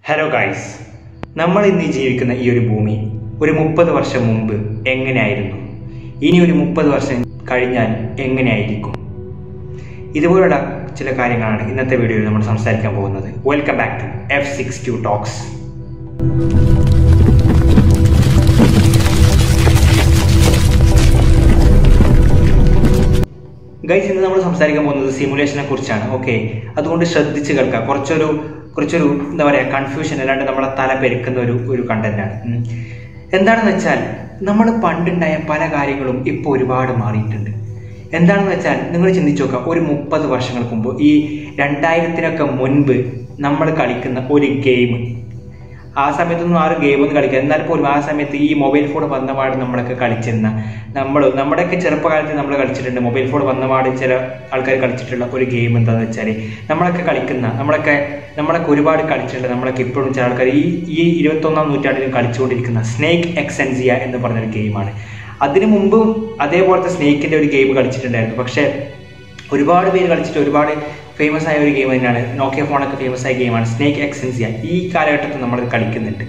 Hello guys നമ്മൾ ഇന്ന് ജീവിക്കുന്ന ഈ ഒരു ഭൂമി ഒരു മുപ്പത് വർഷം മുമ്പ് എങ്ങനെയായിരുന്നു ഇനി ഒരു മുപ്പത് വർഷം കഴിഞ്ഞാൽ എങ്ങനെയായിരിക്കും ഇതുപോലുള്ള ചില കാര്യങ്ങളാണ് ഇന്നത്തെ വീഡിയോയിൽ നമ്മൾ സംസാരിക്കാൻ പോകുന്നത് welcome back to F six two talks guys ഇന്ന് നമ്മൾ സംസാരിക്കാൻ പോകുന്നത് സിമുലേഷനെ കുറിച്ചാണ് ഓക്കെ അതുകൊണ്ട് ശ്രദ്ധിച്ച് കേൾക്കുക കുറച്ചൊരു കുറച്ചൊരു എന്താ പറയുക കൺഫ്യൂഷൻ അല്ലാണ്ട് നമ്മളെ തല പെരുക്കുന്ന ഒരു ഒരു കണ്ടന്റാണ് ഉം. എന്താണെന്ന് വെച്ചാൽ നമ്മൾ പണ്ടുണ്ടായ പല കാര്യങ്ങളും ഇപ്പോൾ ഒരുപാട് മാറിയിട്ടുണ്ട് എന്താണെന്ന് വെച്ചാൽ നിങ്ങൾ ചിന്തിച്ചു നോക്കുക ഒരു മുപ്പത് വർഷങ്ങൾക്ക് മുമ്പ് ഈ രണ്ടായിരത്തിനൊക്കെ മുൻപ് നമ്മൾ കളിക്കുന്ന ഒരു ഗെയിം ആ സമയത്തൊന്നും ആരും ഗെയിം ഒന്നും കളിക്കുക എന്നാൽ പോലും ആ സമയത്ത് ഈ മൊബൈൽ ഫോൺ വന്നപാട് നമ്മളൊക്കെ കളിച്ചിരുന്ന നമ്മൾ നമ്മുടെയൊക്കെ ചെറുപ്പകാലത്ത് നമ്മൾ കളിച്ചിട്ടുണ്ട് മൊബൈൽ ഫോൺ വന്നപാട് ചില ആൾക്കാർ കളിച്ചിട്ടുള്ള ഒരു ഗെയിം എന്താണെന്ന് വെച്ചാൽ നമ്മളൊക്കെ കളിക്കുന്ന നമ്മളൊക്കെ നമ്മളൊക്കെ ഒരുപാട് കളിച്ചിട്ടുണ്ട് നമ്മളൊക്കെ ഇപ്പോഴും ചില ആൾക്കാർ ഈ ഈ ഇരുപത്തൊന്നാം നൂറ്റാണ്ടിലും കളിച്ചുകൊണ്ടിരിക്കുന്ന സ്നേക്ക് എക്സെൻസിയ എന്ന് പറഞ്ഞൊരു ഗെയിമാണ് അതിനു മുമ്പും അതേപോലത്തെ സ്നേക്കിൻ്റെ ഒരു ഗെയിം കളിച്ചിട്ടുണ്ടായിരുന്നു പക്ഷേ ഒരുപാട് പേര് കളിച്ചിട്ട് ഒരുപാട് ഫേമസ് ആയ ഒരു ഗെയിം തന്നെയാണ് നോക്കിയ ഫോണൊക്കെ ഫേമസ് ആയ ഗെയിമാണ് സ്നേക്ക് എക്സെൻസിയ ഈ കാലഘട്ടത്തിൽ നമ്മൾ കളിക്കുന്നുണ്ട്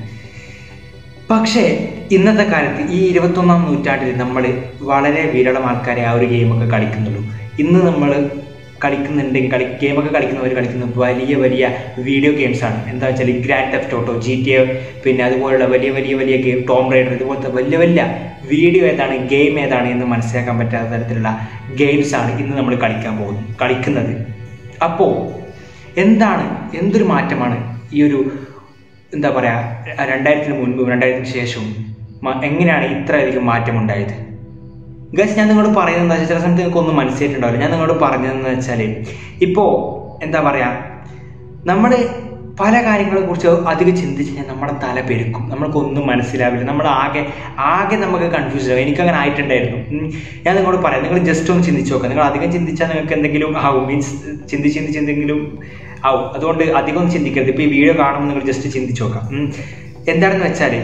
പക്ഷേ ഇന്നത്തെ കാലത്ത് ഈ ഇരുപത്തൊന്നാം നൂറ്റാണ്ടിൽ നമ്മൾ വളരെ വിരളം ആൾക്കാരെ ആ ഒരു ഗെയിമൊക്കെ കളിക്കുന്നുള്ളൂ ഇന്ന് നമ്മൾ കളിക്കുന്നുണ്ടെങ്കിൽ കളി ഗെയിമൊക്കെ കളിക്കുന്നവർ കളിക്കുന്ന വലിയ വലിയ വീഡിയോ ഗെയിംസാണ് എന്താ വെച്ചാൽ grand theft auto G T A പിന്നെ അതുപോലുള്ള വലിയ വലിയ വലിയ ഗെയിം ടോം റൈഡർ ഇതുപോലത്തെ വലിയ വലിയ വീഡിയോ ഏതാണ് ഗെയിം ഏതാണ് എന്ന് മനസ്സിലാക്കാൻ പറ്റാത്ത തരത്തിലുള്ള ഗെയിംസാണ് ഇന്ന് നമ്മൾ കളിക്കാൻ പോകുന്നത് കളിക്കുന്നത് അപ്പോൾ എന്താണ് എന്തൊരു മാറ്റമാണ് ഈ ഒരു എന്താ പറയുക രണ്ടായിരത്തിന് മുൻപും രണ്ടായിരത്തിന് ശേഷവും മ- എങ്ങനെയാണ് ഇത്രയധികം മാറ്റമുണ്ടായത് ഗസ് ഞാൻ നിങ്ങളോട് പറയുന്നത് എന്താ വെച്ചാൽ ചില സമയത്ത് നിങ്ങൾക്ക് ഒന്നും മനസ്സിലായിട്ടുണ്ടാവില്ല ഞാൻ നിങ്ങളോട് പറഞ്ഞതെന്ന് വെച്ചാൽ ഇപ്പോൾ എന്താ പറയുക നമ്മൾ പല കാര്യങ്ങളെ കുറിച്ച് അധികം ചിന്തിച്ച് കഴിഞ്ഞാൽ നമ്മുടെ തല പെരുക്കും നമ്മൾക്കൊന്നും മനസ്സിലാവില്ല നമ്മൾ ആകെ ആകെ നമുക്ക് കൺഫ്യൂഷൻ ആവും എനിക്കങ്ങനെ ആയിട്ടുണ്ടായിരുന്നു ഉം. ഞാൻ നിങ്ങളോട് പറയാം നിങ്ങൾ ജസ്റ്റ് ഒന്ന് ചിന്തിച്ച് നോക്കുക നിങ്ങൾ അധികം ചിന്തിച്ചാൽ നിങ്ങൾക്ക് എന്തെങ്കിലും ആവും മീൻസ് ചിന്തിച്ച് ചിന്തിച്ച് എന്തെങ്കിലും ആവും അതുകൊണ്ട് അധികം ഒന്നും ചിന്തിക്കരുത് ഇപ്പോൾ ഈ വീഡിയോ കാണുമ്പോൾ നിങ്ങൾ ജസ്റ്റ് ചിന്തിച്ച് നോക്കാം ഉം. എന്താണെന്ന് വെച്ചാൽ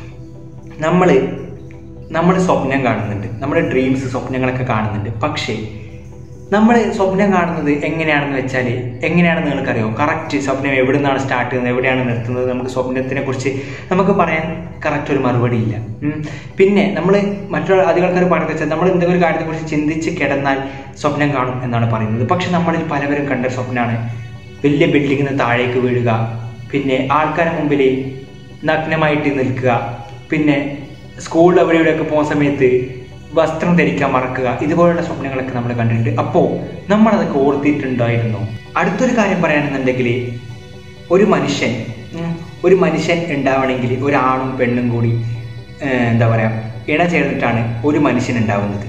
നമ്മൾ നമ്മൾ സ്വപ്നം കാണുന്നുണ്ട് നമ്മുടെ ഡ്രീംസ് സ്വപ്നങ്ങളൊക്കെ കാണുന്നുണ്ട് പക്ഷേ നമ്മൾ സ്വപ്നം കാണുന്നത് എങ്ങനെയാണെന്ന് വെച്ചാൽ എങ്ങനെയാണെന്ന് നിങ്ങൾക്കറിയോ കറക്റ്റ് സ്വപ്നം എവിടെ നിന്നാണ് സ്റ്റാർട്ട് ചെയ്യുന്നത് എവിടെയാണ് നിർത്തുന്നത് നമുക്ക് സ്വപ്നത്തിനെ കുറിച്ച് നമുക്ക് പറയാൻ കറക്റ്റ് ഒരു മറുപടി ഇല്ല ഉം. പിന്നെ നമ്മൾ മറ്റുള്ള അധികം ആൾക്കാർ പറയുന്നത് വെച്ചാൽ നമ്മൾ എന്തെങ്കിലും ഒരു കാര്യത്തെക്കുറിച്ച് ചിന്തിച്ച് കിടന്നാൽ സ്വപ്നം കാണും എന്നാണ് പറയുന്നത് പക്ഷെ നമ്മളിൽ പലവരും കണ്ട സ്വപ്നമാണ് വലിയ ബിൽഡിങ്ങിൽ നിന്ന് താഴേക്ക് വീഴുക പിന്നെ ആൾക്കാരുടെ മുമ്പിൽ നഗ്നമായിട്ട് നിൽക്കുക പിന്നെ സ്കൂളിൽ അവിടെ ഇവിടെയൊക്കെ പോകുന്ന സമയത്ത് വസ്ത്രം ധരിക്കാൻ മറക്കുക ഇതുപോലുള്ള സ്വപ്നങ്ങളൊക്കെ നമ്മൾ കണ്ടിട്ടുണ്ട് അപ്പോൾ നമ്മളതൊക്കെ ഓർത്തിട്ടുണ്ടായിരുന്നു അടുത്തൊരു കാര്യം പറയുകയാണെന്നുണ്ടെങ്കിൽ ഒരു മനുഷ്യൻ ഉം, ഒരു മനുഷ്യൻ ഉണ്ടാവണമെങ്കിൽ ഒരാണും പെണ്ണും കൂടി ഏർ, എന്താ പറയുക ഇണ ചേർന്നിട്ടാണ് ഒരു മനുഷ്യൻ ഉണ്ടാവുന്നത്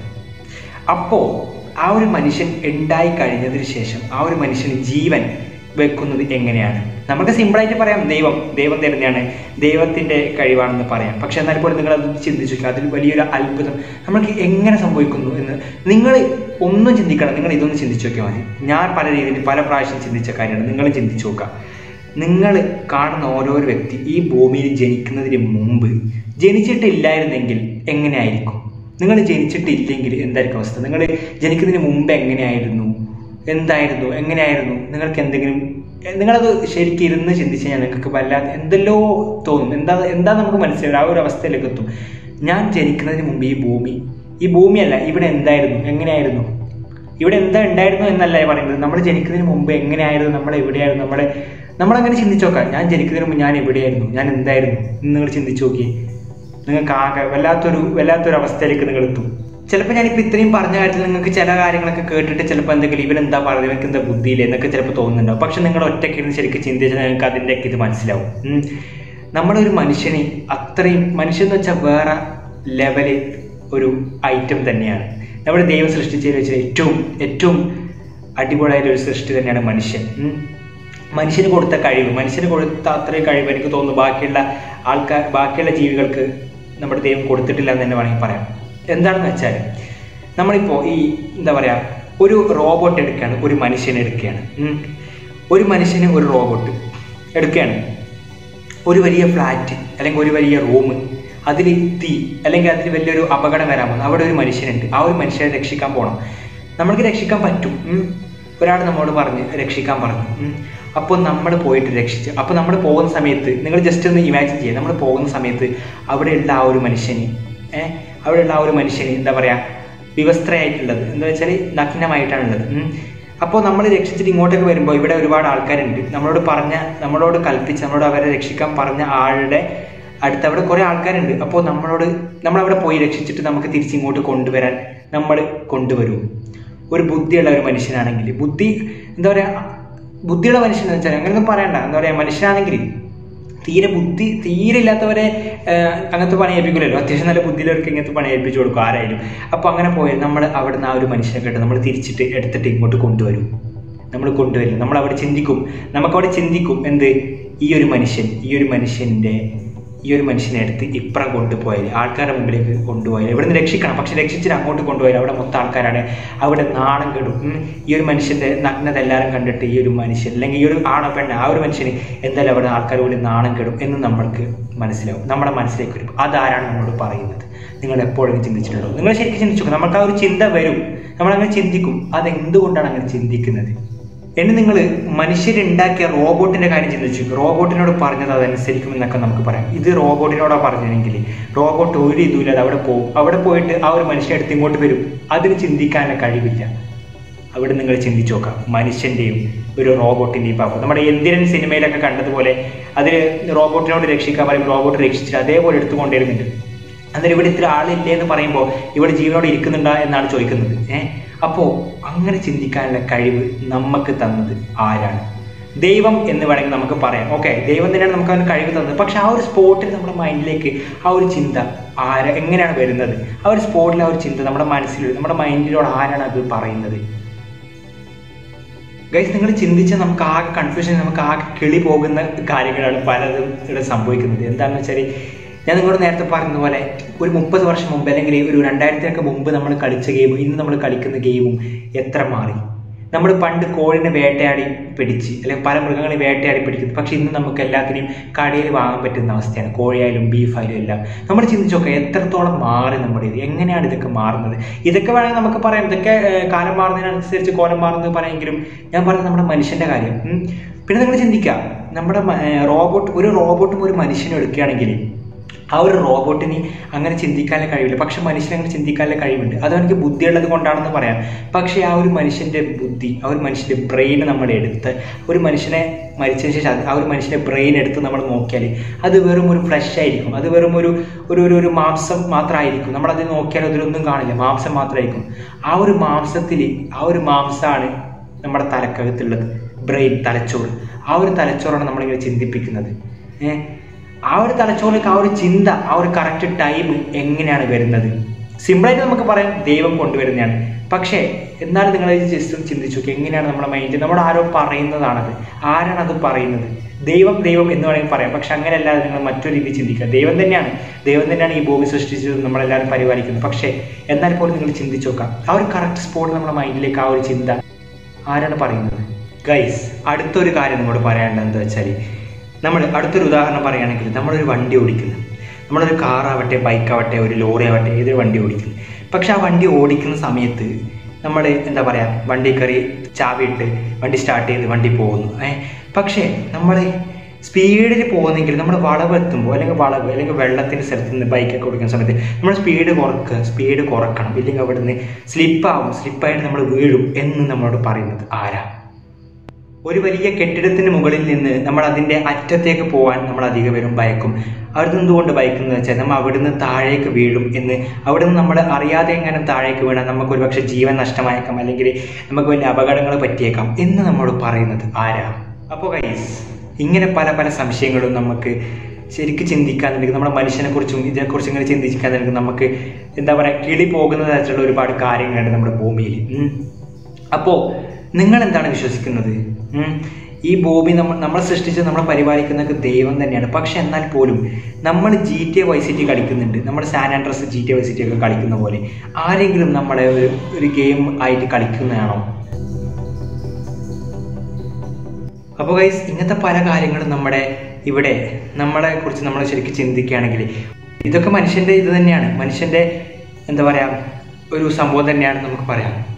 അപ്പോൾ ആ ഒരു മനുഷ്യൻ ഉണ്ടായി കഴിഞ്ഞതിന് ശേഷം ആ ഒരു മനുഷ്യന് ജീവൻ വെക്കുന്നത് എങ്ങനെയാണ് നമുക്ക് സിമ്പിളായിട്ട് പറയാം ദൈവം ദൈവം തരുന്നതാണ് ദൈവത്തിൻ്റെ കഴിവാണെന്ന് പറയാം പക്ഷെ എന്നാൽ പോലും നിങ്ങൾ അത് ചിന്തിച്ചു നോക്കുക അതിൽ വലിയൊരു അത്ഭുതം നമ്മൾക്ക് എങ്ങനെ സംഭവിക്കുന്നു എന്ന് നിങ്ങൾ ഒന്നും ചിന്തിക്കണം നിങ്ങൾ ഇതൊന്നും ചിന്തിച്ചു നോക്കിയാൽ മതി ഞാൻ പല രീതിയിൽ പല പ്രാവശ്യം ചിന്തിച്ച കാര്യമാണ് നിങ്ങൾ ചിന്തിച്ചു നോക്കുക നിങ്ങൾ കാണുന്ന ഓരോരോ വ്യക്തി ഈ ഭൂമിയിൽ ജനിക്കുന്നതിന് മുമ്പ് ജനിച്ചിട്ടില്ലായിരുന്നെങ്കിൽ എങ്ങനെയായിരിക്കും നിങ്ങൾ ജനിച്ചിട്ടില്ലെങ്കിൽ എന്തായിരിക്കും അവസ്ഥ നിങ്ങൾ ജനിക്കുന്നതിന് മുമ്പ് എങ്ങനെയായിരുന്നു എന്തായിരുന്നു എങ്ങനെയായിരുന്നു നിങ്ങൾക്ക് എന്തെങ്കിലും എ- നിങ്ങളത് ശരിക്കും ഇരുന്ന് ചിന്തിച്ച് കഴിഞ്ഞാൽ നിങ്ങൾക്ക് വല്ലാതെ എന്തെല്ലോ തോന്നും എന്താ എന്താ നമുക്ക് മനസ്സിലാവും ആ ഒരു അവസ്ഥയിലേക്ക് എത്തും ഞാൻ ജനിക്കുന്നതിന് മുമ്പ് ഈ ഭൂമി ഈ ഭൂമിയല്ല ഇവിടെ എന്തായിരുന്നു എങ്ങനെയായിരുന്നു ഇവിടെ എന്താ ഉണ്ടായിരുന്നു എന്നല്ല ഞാൻ പറയുന്നത് നമ്മൾ ജനിക്കുന്നതിന് മുമ്പ് എങ്ങനെയായിരുന്നു നമ്മൾ എവിടെയായിരുന്നു നമ്മുടെ നമ്മളങ്ങനെ ചിന്തിച്ചു നോക്കാം ഞാൻ ജനിക്കുന്നതിന് മുമ്പ് ഞാൻ എവിടെയായിരുന്നു ഞാൻ എന്തായിരുന്നു എന്ന് നിങ്ങൾ ചിന്തിച്ചു നോക്കിയേ നിങ്ങൾക്ക് ആകെ വല്ലാത്തൊരു വല്ലാത്തൊരു അവസ്ഥയിലേക്ക് നിങ്ങൾ എത്തും ചിലപ്പോൾ ഞാനിപ്പോൾ ഇത്രയും പറഞ്ഞ കാര്യത്തിൽ നിങ്ങൾക്ക് ചില കാര്യങ്ങളൊക്കെ കേട്ടിട്ട് ചിലപ്പോൾ എന്തെങ്കിലും ഇവൻ എന്താ പറയുന്നത് ഇവർക്ക് എന്താ ബുദ്ധിയില്ല എന്നൊക്കെ ചിലപ്പോൾ തോന്നുന്നുണ്ടാവും പക്ഷെ നിങ്ങൾ ഒറ്റയ്ക്ക് ഇരുന്ന് ശരിക്കും ചിന്തിച്ചാൽ നിങ്ങൾക്ക് അതിൻ്റെയൊക്കെ ഇത് മനസ്സിലാവും ഉം. നമ്മുടെ ഒരു മനുഷ്യനെ അത്രയും മനുഷ്യൻ എന്ന് വെച്ചാൽ വേറെ ലെവല് ഒരു ഐറ്റം തന്നെയാണ് നമ്മുടെ ദൈവം സൃഷ്ടിച്ചതിൽ വെച്ച് ഏറ്റവും ഏറ്റവും അടിപൊളിയായ ഒരു സൃഷ്ടി തന്നെയാണ് മനുഷ്യൻ ഉം. മനുഷ്യന് കൊടുത്ത കഴിവ് മനുഷ്യന് കൊടുത്ത അത്രയും കഴിവ് എനിക്ക് തോന്നുന്നു ബാക്കിയുള്ള ആൾക്കാർ ബാക്കിയുള്ള ജീവികൾക്ക് നമ്മുടെ ദൈവം കൊടുത്തിട്ടില്ല എന്ന് തന്നെ വേണമെങ്കിൽ പറയാം എന്താണെന്ന് വെച്ചാൽ നമ്മളിപ്പോൾ ഈ എന്താ പറയുക ഒരു റോബോട്ട് എടുക്കുകയാണ് ഒരു മനുഷ്യനെ എടുക്കുകയാണ് ഉം. ഒരു മനുഷ്യന് ഒരു റോബോട്ട് എടുക്കുകയാണ് ഒരു വലിയ ഫ്ലാറ്റ് അല്ലെങ്കിൽ ഒരു വലിയ റൂം അതിൽ തീ അല്ലെങ്കിൽ അതിൽ വലിയൊരു അപകടം വരാൻ പോകുന്നു അവിടെ ഒരു മനുഷ്യനുണ്ട് ആ ഒരു മനുഷ്യനെ രക്ഷിക്കാൻ പോകണം നമ്മൾക്ക് രക്ഷിക്കാൻ പറ്റും ഉം. ഒരാൾ നമ്മോട് പറഞ്ഞ് രക്ഷിക്കാൻ പറഞ്ഞു ഉം. അപ്പോൾ നമ്മൾ പോയിട്ട് രക്ഷിച്ച് അപ്പോൾ നമ്മൾ പോകുന്ന സമയത്ത് നിങ്ങൾ ജസ്റ്റ് ഒന്ന് ഇമാജിൻ ചെയ്യുക നമ്മൾ പോകുന്ന സമയത്ത് അവിടെയുള്ള ആ ഒരു മനുഷ്യന് ഏഹ് അവിടെയുള്ള ആ ഒരു മനുഷ്യന് എന്താ പറയുക വിവസ്ത്രയായിട്ടുള്ളത് എന്താ വെച്ചാൽ നഗ്നമായിട്ടാണുള്ളത് ഉം. അപ്പോൾ നമ്മൾ രക്ഷിച്ചിട്ട് ഇങ്ങോട്ടേക്ക് വരുമ്പോൾ ഇവിടെ ഒരുപാട് ആൾക്കാരുണ്ട് നമ്മളോട് പറഞ്ഞ നമ്മളോട് കൽപ്പിച്ച് നമ്മളോട് അവരെ രക്ഷിക്കാൻ പറഞ്ഞ ആളുടെ അടുത്ത് അവിടെ കുറേ ആൾക്കാരുണ്ട് അപ്പോൾ നമ്മളോട് നമ്മളവിടെ പോയി രക്ഷിച്ചിട്ട് നമുക്ക് തിരിച്ചിങ്ങോട്ട് കൊണ്ടുവരാൻ നമ്മൾ കൊണ്ടുവരും ഒരു ബുദ്ധിയുള്ള ഒരു മനുഷ്യനാണെങ്കിൽ ബുദ്ധി എന്താ പറയുക ബുദ്ധിയുള്ള മനുഷ്യൻ എന്ന് വെച്ചാൽ അങ്ങനെയൊന്നും പറയണ്ട എന്താ പറയുക മനുഷ്യനാണെങ്കിൽ തീരെ ബുദ്ധി തീരെ ഇല്ലാത്തവരെ ആഹ്, അങ്ങനത്തെ പണി ഏൽപ്പിക്കില്ലല്ലോ അത്യാവശ്യം നല്ല ബുദ്ധിയിലവർക്ക് ഇങ്ങനത്തെ പണി ഏൽപ്പിച്ചു കൊടുക്കും ആരായാലും അപ്പോൾ അങ്ങനെ പോയാൽ നമ്മൾ അവിടെ നിന്ന് ആ ഒരു മനുഷ്യനെ കേട്ട് നമ്മൾ തിരിച്ചിട്ട് എടുത്തിട്ട് ഇങ്ങോട്ട് കൊണ്ടുവരും നമ്മൾ കൊണ്ടുവരും നമ്മൾ അവിടെ ചിന്തിക്കും നമുക്കവിടെ ചിന്തിക്കും എന്ത് ഈ ഒരു മനുഷ്യൻ ഈ ഒരു മനുഷ്യൻ്റെ ഈ ഒരു മനുഷ്യനെ എടുത്ത് ഇപ്പുറം കൊണ്ടുപോയാൽ ആൾക്കാരുടെ മുമ്പിലേക്ക് കൊണ്ടുപോയാൽ ഇവിടെ നിന്ന് രക്ഷിക്കണം പക്ഷെ രക്ഷിച്ചിട്ട് അങ്ങോട്ട് കൊണ്ടുപോയാൽ അവിടെ മൊത്തം ആൾക്കാരാണ് അവിടെ നാണം കെടും ഉം. ഈ ഒരു മനുഷ്യൻ്റെ നഗ്നത എല്ലാവരും കണ്ടിട്ട് ഈ ഒരു മനുഷ്യൻ അല്ലെങ്കിൽ ഈ ഒരു ആണോ പെണ്ണ ആ ഒരു മനുഷ്യന് എന്തായാലും അവിടെ ആൾക്കാർ കൂടി നാണം കെടും എന്ന് നമ്മൾക്ക് മനസ്സിലാവും നമ്മുടെ മനസ്സിലേക്ക് വരും അതാരാണ് നമ്മളോട് പറയുന്നത് നിങ്ങൾ എപ്പോഴും ചിന്തിച്ചിട്ടുണ്ടോ നിങ്ങൾ ശരിക്കും ചിന്തിച്ചു നോക്ക്. നമുക്ക് ആ ഒരു ചിന്ത വരും നമ്മളങ്ങനെ ചിന്തിക്കും അതെന്തുകൊണ്ടാണ് അങ്ങനെ ചിന്തിക്കുന്നത് എന്ന് നിങ്ങൾ മനുഷ്യരുണ്ടാക്കിയ റോബോട്ടിന്റെ കാര്യം ചിന്തിച്ചു നോക്ക്. റോബോട്ടിനോട് പറഞ്ഞത് അതനുസരിക്കുമെന്നൊക്കെ നമുക്ക് പറയാം ഇത് റോബോട്ടിനോടാ പറഞ്ഞെങ്കിൽ റോബോട്ട് ഒരു ഇതുമില്ലാതെ അവിടെ പോകും അവിടെ പോയിട്ട് ആ ഒരു മനുഷ്യൻ അടുത്ത് ഇങ്ങോട്ട് വരും അതിന് ചിന്തിക്കാനുള്ള കഴിവില്ല അവിടെ നിങ്ങൾ ചിന്തിച്ചു നോക്കാം മനുഷ്യന്റെയും ഒരു റോബോട്ടിന്റെയും പാപം നമ്മുടെ എന്തിരൻ സിനിമയിലൊക്കെ കണ്ടതുപോലെ അതിൽ റോബോട്ടിനോട് രക്ഷിക്കാൻ പറയും റോബോട്ട് രക്ഷിച്ചിട്ട് അതേപോലെ എടുത്തു കൊണ്ടുവരുന്നുണ്ട് അന്നേരം ഇവിടെ ഇത്ര ആളില്ലേ എന്ന് പറയുമ്പോൾ ഇവിടെ ജീവനോട് ഇരിക്കുന്നുണ്ടോ എന്നാണ് ചോദിക്കുന്നത് ഏഹ് അപ്പോൾ അങ്ങനെ ചിന്തിക്കാനുള്ള കഴിവ് നമുക്ക് തന്നത് ആരാണ് ദൈവം എന്ന് വേണമെങ്കിൽ നമുക്ക് പറയാം ഓക്കെ ദൈവം തന്നെയാണ് നമുക്ക് അതിന് കഴിവ് തന്നത് പക്ഷെ ആ ഒരു സ്പോട്ടിൽ നമ്മുടെ മൈൻഡിലേക്ക് ആ ഒരു ചിന്ത ആര എങ്ങനെയാണ് വരുന്നത് ആ ഒരു സ്പോട്ടിൽ ആ ഒരു ചിന്ത നമ്മുടെ മനസ്സിൽ നമ്മുടെ മൈൻഡിലോട് ആരാണ് അത് പറയുന്നത് ഗൈസ് നിങ്ങൾ ചിന്തിച്ചാൽ നമുക്ക് ആകെ കൺഫ്യൂഷൻ നമുക്ക് ആകെ കിളി പോകുന്ന കാര്യങ്ങളാണ് പലതും ഇവിടെ സംഭവിക്കുന്നത് എന്താണെന്ന് വെച്ചാൽ ഞാൻ നിങ്ങളോട് നേരത്തെ പറഞ്ഞ പോലെ ഒരു മുപ്പത് വർഷം മുമ്പ് അല്ലെങ്കിൽ ഒരു രണ്ടായിരത്തിനൊക്കെ മുമ്പ് നമ്മൾ കളിച്ച ഗെയിമും ഇന്ന് നമ്മൾ കളിക്കുന്ന ഗെയിമും എത്ര മാറി നമ്മൾ പണ്ട് കോഴിനെ വേട്ടയാടി പിടിച്ച് അല്ലെങ്കിൽ പല മൃഗങ്ങളെ വേട്ടയാടി പിടിക്കുന്നു പക്ഷെ ഇന്ന് നമുക്ക് എല്ലാത്തിനെയും കടയിൽ വാങ്ങാൻ പറ്റുന്ന അവസ്ഥയാണ് കോഴിയായാലും ബീഫായാലും എല്ലാം നമ്മൾ ചിന്തിച്ചു നോക്കാം എത്രത്തോളം മാറി നമ്മുടെ ഇത് എങ്ങനെയാണ് ഇതൊക്കെ മാറുന്നത് ഇതൊക്കെ വേണമെങ്കിൽ നമുക്ക് പറയാം ഇതൊക്കെ ഏഹ്, കാലം മാറുന്നതിനനുസരിച്ച് കോലം മാറുന്നത് പറയാമെങ്കിലും ഞാൻ പറഞ്ഞത് നമ്മുടെ മനുഷ്യന്റെ കാര്യം ഉം. പിന്നെ നിങ്ങൾ ചിന്തിക്കുക നമ്മുടെ മ- ഏഹ്, റോബോട്ട് ഒരു റോബോട്ടും ഒരു മനുഷ്യനും എടുക്കുകയാണെങ്കിൽ ആ ഒരു റോബോട്ടിന് അങ്ങനെ ചിന്തിക്കാനുള്ള കഴിവില്ല പക്ഷെ മനുഷ്യന് അങ്ങനെ ചിന്തിക്കാനുള്ള കഴിവുണ്ട് അത് അവനിക്ക് ബുദ്ധിയുള്ളത് കൊണ്ടാണെന്ന് പറയാം പക്ഷേ ആ ഒരു മനുഷ്യന്റെ ബുദ്ധി ആ ഒരു മനുഷ്യന്റെ ബ്രെയിൻ നമ്മൾ എടുത്ത് ഒരു മനുഷ്യനെ മരിച്ചതിന് ശേഷം അത് ആ ഒരു മനുഷ്യന്റെ ബ്രെയിൻ എടുത്ത് നമ്മൾ നോക്കിയാൽ അത് വെറും ഒരു ഫ്ലഷ് ആയിരിക്കും അത് വെറും ഒരു ഒരു ഒരു ഒരു മാംസം മാത്രമായിരിക്കും നമ്മളത് നോക്കിയാൽ അതിലൊന്നും കാണില്ല മാംസം മാത്രമായിരിക്കും ആ ഒരു മാംസത്തിൽ ആ ഒരു മാംസമാണ് നമ്മുടെ തലക്കകത്തുള്ളത് ബ്രെയിൻ തലച്ചോറ് ആ ഒരു തലച്ചോറാണ് നമ്മളിങ്ങനെ ചിന്തിപ്പിക്കുന്നത് ഏഹ് ആ ഒരു തലച്ചോറിലേക്ക് ആ ഒരു ചിന്ത ആ ഒരു കറക്റ്റ് ടൈം എങ്ങനെയാണ് വരുന്നത് സിമ്പിളായിട്ട് നമുക്ക് പറയാം ദൈവം കൊണ്ടുവരുന്നതാണ് പക്ഷേ എന്നാലും നിങ്ങൾ ജസ്റ്റ് ഒന്ന് ചിന്തിച്ചു നോക്കി എങ്ങനെയാണ് നമ്മുടെ മൈൻഡ് നമ്മുടെ ആരോ പറയുന്നതാണത് ആരാണ് അത് പറയുന്നത് ദൈവം ദൈവം എന്ന് വേണമെങ്കിൽ പറയാം പക്ഷെ അങ്ങനെയല്ലാതെ നിങ്ങൾ മറ്റൊരു രീതി ചിന്തിക്കുക ദൈവം തന്നെയാണ് ദൈവം തന്നെയാണ് ഈ ഭൂമി സൃഷ്ടിച്ചത് നമ്മളെല്ലാവരും പരിപാലിക്കുന്നത് പക്ഷേ എന്നാൽ പോലും നിങ്ങൾ ചിന്തിച്ചു നോക്കാം ആ ഒരു കറക്റ്റ് സ്പോട്ട് നമ്മുടെ മൈൻഡിലേക്ക് ആ ഒരു ചിന്ത ആരാണ് പറയുന്നത് ഗൈസ് അടുത്തൊരു കാര്യം നമ്മോട് പറയാനുള്ളത് എന്താ വെച്ചാൽ നമ്മൾ അടുത്തൊരു ഉദാഹരണം പറയുകയാണെങ്കിൽ നമ്മളൊരു വണ്ടി ഓടിക്കുന്നു നമ്മളൊരു കാറാവട്ടെ ബൈക്കാവട്ടെ ഒരു ലോറി ആവട്ടെ ഏതൊരു വണ്ടി ഓടിക്കുന്നു പക്ഷെ ആ വണ്ടി ഓടിക്കുന്ന സമയത്ത് നമ്മൾ എന്താ പറയുക വണ്ടി കയറി ചാവിയിട്ട് വണ്ടി സ്റ്റാർട്ട് ചെയ്ത് വണ്ടി പോകുന്നു ഏ പക്ഷേ നമ്മൾ സ്പീഡിൽ പോകുന്നെങ്കിൽ നമ്മൾ വളവ് എത്തുമ്പോൾ അല്ലെങ്കിൽ വളവ് അല്ലെങ്കിൽ വെള്ളത്തിൻ്റെ സ്ഥലത്ത് നിന്ന് ബൈക്കൊക്കെ ഓടിക്കുന്ന സമയത്ത് നമ്മൾ സ്പീഡ് കുറക്കുക സ്പീഡ് കുറക്കണം ഇല്ലെങ്കിൽ അവിടെ നിന്ന് സ്ലിപ്പാവും സ്ലിപ്പായിട്ട് നമ്മൾ വീഴും എന്ന് നമ്മളോട് പറയുന്നത് ആരാ ഒരു വലിയ കെട്ടിടത്തിന് മുകളിൽ നിന്ന് നമ്മൾ അതിൻ്റെ അറ്റത്തേക്ക് പോകാൻ നമ്മൾ അധികം പേരും ഭയക്കും അവിടെ എന്തുകൊണ്ട് ഭയക്കുന്നത് വെച്ചാൽ നമ്മൾ അവിടുന്ന് താഴേക്ക് വീഴും എന്ന് അവിടുന്ന് നമ്മൾ അറിയാതെ എങ്ങനെ താഴേക്ക് വീണാൽ നമുക്ക് ഒരു പക്ഷേ ജീവൻ നഷ്ടമായേക്കാം അല്ലെങ്കിൽ നമുക്ക് വലിയ അപകടങ്ങൾ പറ്റിയേക്കാം എന്ന് നമ്മളോട് പറയുന്നത് ആരാ അപ്പോൾ കൈസ് ഇങ്ങനെ പല പല സംശയങ്ങളും നമുക്ക് ശരിക്കും ചിന്തിക്കാന്നുണ്ടെങ്കിൽ നമ്മുടെ മനുഷ്യനെ കുറിച്ചും ഇതിനെക്കുറിച്ചും ഇങ്ങനെ ചിന്തിക്കാന്നുണ്ടെങ്കിൽ നമുക്ക് എന്താ പറയുക കിളി പോകുന്ന തരത്തിലുള്ള ഒരുപാട് കാര്യങ്ങളുണ്ട് നമ്മുടെ ഭൂമിയിൽ ഉം. അപ്പോൾ നിങ്ങൾ എന്താണ് വിശ്വസിക്കുന്നത് ഉം? ഈ ഭൂമി നമ്മൾ നമ്മളെ സൃഷ്ടിച്ച് നമ്മളെ പരിപാലിക്കുന്നതൊക്കെ ദൈവം തന്നെയാണ് പക്ഷെ എന്നാൽ പോലും നമ്മൾ G T A Y C T കളിക്കുന്നുണ്ട് നമ്മൾ San Andreas G T A Y C T ഒക്കെ കളിക്കുന്ന പോലെ ആരെങ്കിലും നമ്മളെ ഒരു ഒരു ഗെയിം ആയിട്ട് കളിക്കുന്നതാണോ അപ്പോൾ ഗൈസ് ഇങ്ങനത്തെ പല കാര്യങ്ങളും നമ്മുടെ ഇവിടെ നമ്മളെ കുറിച്ച് നമ്മൾ ശരിക്കും ചിന്തിക്കുകയാണെങ്കിൽ ഇതൊക്കെ മനുഷ്യൻ്റെ ഇത് തന്നെയാണ് മനുഷ്യൻ്റെ എന്താ പറയുക ഒരു സംഭവം തന്നെയാണ് നമുക്ക് പറയാം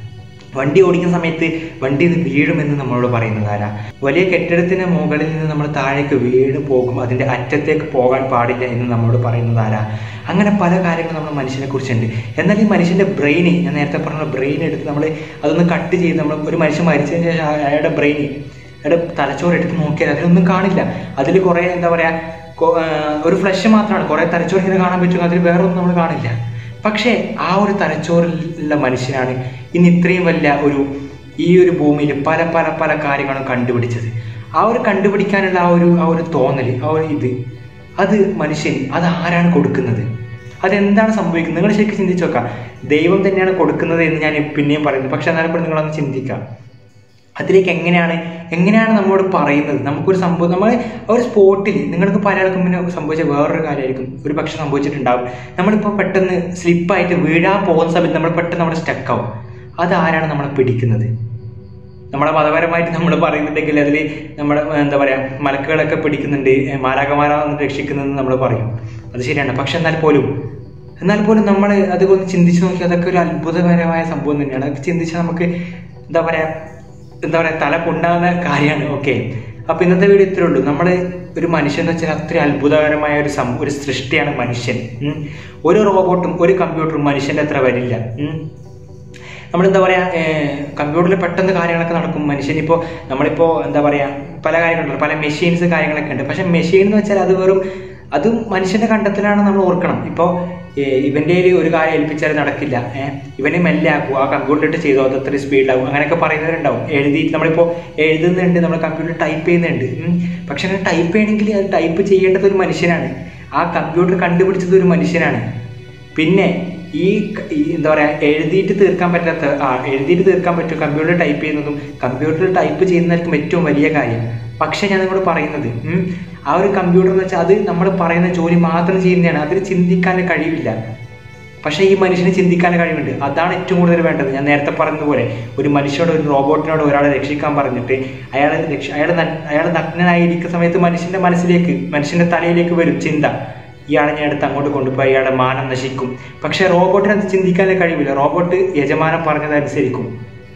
വണ്ടി ഓടിക്കുന്ന സമയത്ത് വണ്ടി ഇത് വീഴുമെന്ന് നമ്മളോട് പറയുന്നത് ആരാ വലിയ കെട്ടിടത്തിന് മുകളിൽ നിന്ന് നമ്മൾ താഴേക്ക് വീണ് പോകും അതിൻ്റെ അറ്റത്തേക്ക് പോകാൻ പാടില്ല എന്ന് നമ്മളോട് പറയുന്നത് ആരാ അങ്ങനെ പല കാര്യങ്ങളും നമ്മൾ മനുഷ്യനെ കുറിച്ചുണ്ട് എന്നാൽ ഈ മനുഷ്യൻ്റെ ബ്രെയിന് ഞാൻ നേരത്തെ പറഞ്ഞ ബ്രെയിൻ എടുത്ത് നമ്മൾ അതൊന്ന് കട്ട് ചെയ്ത് നമ്മൾ ഒരു മനുഷ്യൻ മരിച്ചതിന് ശേഷം ആ- അയാളുടെ ബ്രെയിൻ അയാളുടെ തലച്ചോറ് എടുത്ത് നോക്കിയാൽ അതിലൊന്നും കാണില്ല അതിൽ കുറേ എന്താ പറയുക ഒരു ഫ്ലഷ് മാത്രമാണ് കുറേ തലച്ചോറ് ഇങ്ങനെ കാണാൻ പറ്റും അതിൽ വേറെ ഒന്നും നമ്മൾ കാണില്ല പക്ഷേ ആ ഒരു തലച്ചോറിലുള്ള മനുഷ്യനാണ് ഇന്ന് ഇത്രയും വലിയ ഒരു ഈ ഒരു ഭൂമിയിൽ പല പല പല കാര്യങ്ങളും കണ്ടുപിടിച്ചത് ആ ഒരു കണ്ടുപിടിക്കാനുള്ള ആ ഒരു ആ ഒരു തോന്നൽ ആ ഒരു ഇത് അത് മനുഷ്യന് അത് ആരാണ് കൊടുക്കുന്നത് അതെന്താണ് സംഭവിക്കുന്നത് നിങ്ങൾ ശരിക്കും ചിന്തിച്ചു നോക്കാം ദൈവം തന്നെയാണ് കൊടുക്കുന്നത് എന്ന് ഞാൻ പിന്നെയും പറയുന്നു പക്ഷെ എന്നാലും ഇപ്പോൾ നിങ്ങളൊന്ന് ചിന്തിക്കാം അതിലേക്ക് എങ്ങനെയാണ് എങ്ങനെയാണ് നമ്മളോട് പറയുന്നത് നമുക്കൊരു സംഭവം നമ്മൾ ആ ഒരു സ്പോട്ടിൽ നിങ്ങൾക്ക് പല ആൾക്കും പിന്നെ സംഭവിച്ച വേറൊരു കാര്യമായിരിക്കും ഒരു പക്ഷെ സംഭവിച്ചിട്ടുണ്ടാവും നമ്മളിപ്പോൾ പെട്ടെന്ന് സ്ലിപ്പായിട്ട് വീഴാൻ പോകുന്ന സമയത്ത് നമ്മൾ പെട്ടെന്ന് നമ്മുടെ സ്റ്റക്കാവും അതാരാണ് നമ്മളെ പിടിക്കുന്നത് നമ്മളെ മതപരമായിട്ട് നമ്മൾ പറയുന്നുണ്ടെങ്കിൽ അതിൽ നമ്മുടെ എന്താ പറയുക മലക്കുകളൊക്കെ പിടിക്കുന്നുണ്ട് മാലാകമാരാണ് രക്ഷിക്കുന്നതെന്ന് നമ്മൾ പറയും അത് ശരിയാണ് പക്ഷെ എന്നാൽ പോലും എന്നാൽ പോലും നമ്മൾ അതുകൊണ്ട് ചിന്തിച്ച് നോക്കി അതൊക്കെ ഒരു അത്ഭുതകരമായ സംഭവം തന്നെയാണ് അതൊക്കെ ചിന്തിച്ചാൽ നമുക്ക് എന്താ പറയുക എന്താ പറയുക തല പൊണ്ടാകുന്ന കാര്യമാണ് ഓക്കെ അപ്പോൾ ഇന്നത്തെ വീഡിയോ ഇത്രേ ഉള്ളൂ നമ്മൾ ഒരു മനുഷ്യൻ എന്ന് വെച്ചാൽ അത്രയും അത്ഭുതകരമായ ഒരു സം ഒരു സൃഷ്ടിയാണ് മനുഷ്യൻ ഉം. ഒരു റോബോട്ടും ഒരു കമ്പ്യൂട്ടറും മനുഷ്യൻ്റെ അത്ര വരില്ല ഉം. നമ്മളെന്താ പറയുക കമ്പ്യൂട്ടറിൽ പെട്ടെന്ന് കാര്യങ്ങളൊക്കെ നടക്കും മനുഷ്യനിപ്പോൾ നമ്മളിപ്പോൾ എന്താ പറയുക പല കാര്യങ്ങളുണ്ട് പല മെഷീൻസ് കാര്യങ്ങളൊക്കെ ഉണ്ട് പക്ഷെ മെഷീൻ എന്ന് വെച്ചാൽ അത് വെറും അത് മനുഷ്യന്റെ കണ്ടെത്തലാണ് നമ്മൾ ഓർക്കണം ഇപ്പോൾ ഇവൻ്റെ ഒരു കാര്യം ഏൽപ്പിച്ചാൽ നടക്കില്ല ഏഹ് ഇവനെ മെല്ലെ ആക്കുക ആ കമ്പ്യൂട്ടറിട്ട് ചെയ്തോ അത് അത്ര സ്പീഡിലാവും അങ്ങനെയൊക്കെ പറയുന്നവരുണ്ടാവും എഴുതി നമ്മളിപ്പോൾ എഴുതുന്നുണ്ട് നമ്മൾ കമ്പ്യൂട്ടർ ടൈപ്പ് ചെയ്യുന്നുണ്ട് ഉം. പക്ഷെ അങ്ങനെ ടൈപ്പ് ചെയ്യണമെങ്കിൽ അത് ടൈപ്പ് ചെയ്യേണ്ടത് ഒരു മനുഷ്യനാണ് ആ കമ്പ്യൂട്ടർ കണ്ടുപിടിച്ചത് ഒരു മനുഷ്യനാണ് പിന്നെ ഈ ക- ഈ എന്താ പറയുക എഴുതിയിട്ട് തീർക്കാൻ പറ്റാത്ത ആ എഴുതിയിട്ട് തീർക്കാൻ പറ്റും കമ്പ്യൂട്ടർ ടൈപ്പ് ചെയ്യുന്നതും കമ്പ്യൂട്ടറിൽ ടൈപ്പ് ചെയ്യുന്നതായിരിക്കും ഏറ്റവും വലിയ കാര്യം പക്ഷേ ഞാൻ നിങ്ങളോട് പറയുന്നത് ഉം, ആ ഒരു കമ്പ്യൂട്ടർ എന്ന് വെച്ചാൽ അത് നമ്മൾ പറയുന്ന ജോലി മാത്രം ചെയ്യുന്നതാണ് അതിൽ ചിന്തിക്കാൻ കഴിവില്ല പക്ഷേ ഈ മനുഷ്യന് ചിന്തിക്കാൻ കഴിവുണ്ട് അതാണ് ഏറ്റവും കൂടുതൽ വേണ്ടത് ഞാൻ നേരത്തെ പറഞ്ഞതുപോലെ ഒരു മനുഷ്യനോട് ഒരു റോബോട്ടിനോട് ഒരാളെ രക്ഷിക്കാൻ പറഞ്ഞിട്ട് അയാളെ രക്ഷ അയാൾ അയാൾ നഗ്നനായിരിക്കുന്ന സമയത്ത് മനുഷ്യന്റെ മനസ്സിലേക്ക് മനുഷ്യന്റെ തലയിലേക്ക് വരും ചിന്ത ഇയാളെ ഞാൻ എടുത്ത് അങ്ങോട്ട് കൊണ്ടുപോയി അയാളുടെ മാനം നശിക്കും പക്ഷേ റോബോട്ടിന് അത് ചിന്തിക്കാനേ കഴിവില്ല റോബോട്ട് യജമാനം പറഞ്ഞതനുസരിക്കും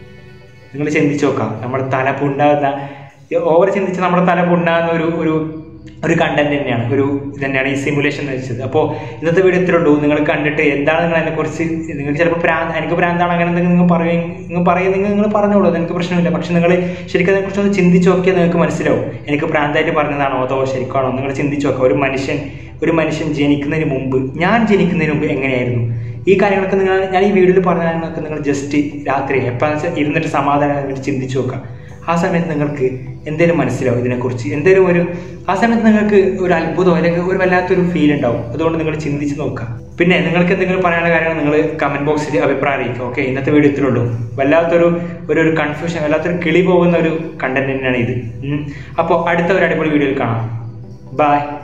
നിങ്ങൾ ചിന്തിച്ചു നോക്കാം നമ്മുടെ തല പുണ്ണാകുന്ന ഓവർ ചിന്തിച്ച് നമ്മുടെ തല പുണ്ണാകുന്ന ഒരു ഒരു ഒരു കണ്ടന്റ് തന്നെയാണ് ഒരു ഇത് തന്നെയാണ് ഈ സിമുലേഷൻ എന്ന് വെച്ചത് അപ്പോൾ ഇന്നത്തെ വീഡിയോ ഇത്രേ ഉള്ളൂ നിങ്ങൾ കണ്ടിട്ട് എന്താണ് നിങ്ങൾ അതിനെക്കുറിച്ച് നിങ്ങൾക്ക് ചിലപ്പോൾ പ്രാന്ത് എനിക്ക് പ്രാന്താണ് അങ്ങനെ എന്തെങ്കിലും നിങ്ങൾ പറയും നിങ്ങൾ പറയുന്നെങ്കിൽ നിങ്ങൾ പറഞ്ഞോളൂ അത് എനിക്ക് പ്രശ്നമില്ല പക്ഷെ നിങ്ങൾ ശരിക്കും അതിനെക്കുറിച്ച് ഒന്ന് ചിന്തിച്ച് നോക്കിയാൽ നിങ്ങൾക്ക് മനസ്സിലാവും എനിക്ക് പ്രാന്തായിട്ട് പറഞ്ഞതാണോ അതോ ശരിക്കാണോ നിങ്ങൾ ചിന്തിച്ച് നോക്കുക ഒരു മനുഷ്യൻ ഒരു മനുഷ്യൻ ജനിക്കുന്നതിന് മുമ്പ് ഞാൻ ജനിക്കുന്നതിന് മുമ്പ് എങ്ങനെയായിരുന്നു ഈ കാര്യങ്ങളൊക്കെ നിങ്ങൾ ഞാൻ ഈ വീഡിയോയിൽ പറഞ്ഞ കാര്യങ്ങളൊക്കെ നിങ്ങൾ ജസ്റ്റ് രാത്രി എപ്പോഴാണെന്ന് വെച്ചാൽ ഇരുന്നിട്ട് സമാധാനമായിട്ട് ചിന്തിച്ചു നോക്കാം ആ സമയത്ത് നിങ്ങൾക്ക് എന്തെങ്കിലും മനസ്സിലാവും ഇതിനെക്കുറിച്ച് എന്തെങ്കിലും ഒരു ആ സമയത്ത് നിങ്ങൾക്ക് ഒരു അത്ഭുതം അല്ലെങ്കിൽ ഒരു വല്ലാത്തൊരു ഫീൽ ഉണ്ടാവും അതുകൊണ്ട് നിങ്ങൾ ചിന്തിച്ച് നോക്കുക പിന്നെ നിങ്ങൾക്ക് എന്തെങ്കിലും പറയാനുള്ള കാര്യങ്ങൾ നിങ്ങൾ കമന്റ് ബോക്സിൽ അഭിപ്രായം അറിയിക്കുക ഓക്കെ ഇന്നത്തെ വീഡിയോ ഇത്രേ ഉള്ളൂ വല്ലാത്തൊരു ഒരു ഒരു കൺഫ്യൂഷൻ വല്ലാത്തൊരു കിളി പോകുന്ന ഒരു കണ്ടന്റ് തന്നെയാണ് ഇത് അപ്പോൾ അടുത്ത ഒരു അടിപൊളി വീഡിയോയിൽ കാണാം ബൈ